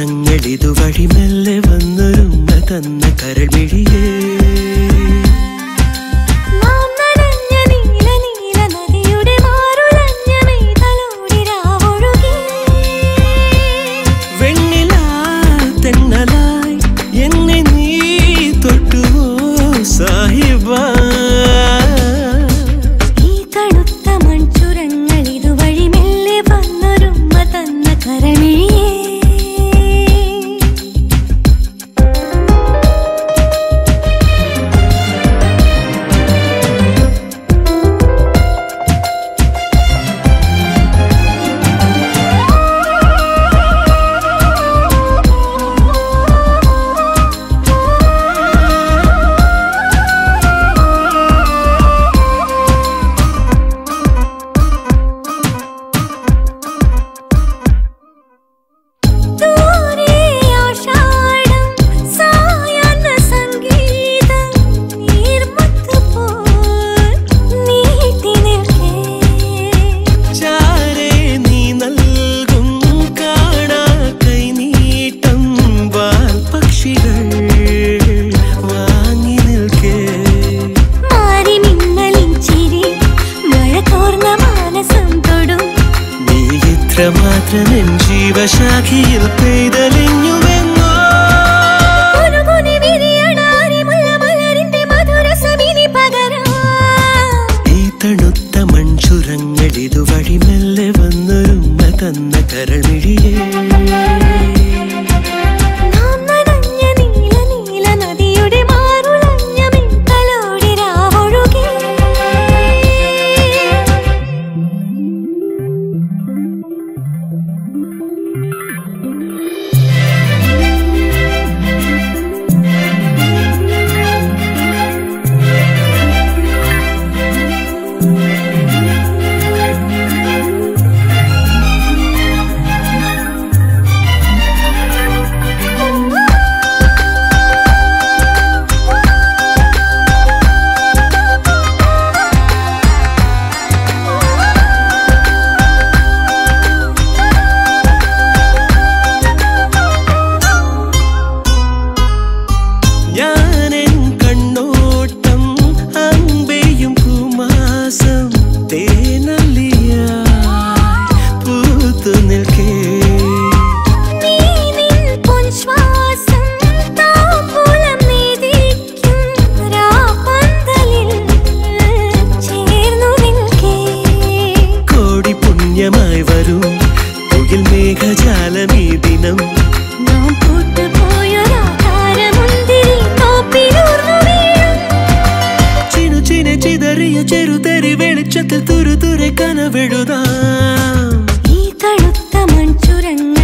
മൺചുരങ്ങൾ ഇതുവഴി മെല്ലെ വന്നൊരുമ്മ തന്ന കരൾമിഴിയേ നാം നനഞ്ഞ നീല നീല നദിയുടെ മാറുലഞ്ഞ മെയ്തലോടി രാവൊഴുകി വെണ്ണിലാ തെന്നലായി എന്നെ നീ തൊട്ടുവോ സാഹിബ ഈ തണുത്ത മൺചുരങ്ങൾ ഇതുവഴി മെല്ലെ വന്നൊരുമ്മ തന്ന കരമിഴിയേ ദൂരെ ആഷാഢം സായാഹ്ന സംഗീതം നീർമുത്തുപോൽ നീട്ടി നിൽക്കേ ചാരേ നീ നൽകും കാണാ കൈനീട്ടം വാൽ പക്ഷികൾ വാങ്ങി നിൽക്കേ മാറി മിന്നലിൻ ചിരി മഴ തോർന്ന മാനസം തൊടും നീ ഇത്രമാത്രം എൻ ജീവശാഖിയിൽ പെയ്തലിഞ്ഞുവെന്നോ കുനുകുനി വിരിയണാരി മുല്ലമലരിന്റെ മധുരസമിനി പകരാം ഈ തണുത്ത മൺചുരങ്ങൾ ഇതുവഴി മെല്ലെ വന്നൊരുമ്മ തന്ന കരൾമിഴിയേ നാം നനഞ്ഞ നീല നീല നദിയുടെ മാറുലഞ്ഞ മിന്നലോടി രാവൊഴുകി ഞാനെൻ കണ്ണോട്ടം അമ്പെയും കുമാസം തേനല്ലിയായി പൂത്തു നിൽക്കേ നീ നിൻ പൊൻശ്വാസം താമ്പൂലം നീതിക്കും രാപ്പന്തലിൽ ചേർന്നു നിൽക്കേ കോടി പുണ്യമായി വരും തുകിൽ മേഘജാലമീ ദിനം നാം പൂട്ടുപോയൊരാകാരമുന്തിരി തോപ്പിലൂർന്നു വീഴും ചിനു ചിന ചിതറിയ ചെറുതരി വെളിച്ചത്തിൽ തുരു തുരെ കനവെഴുതാം ഈ തണുത്ത മൺചുരങ്ങൾ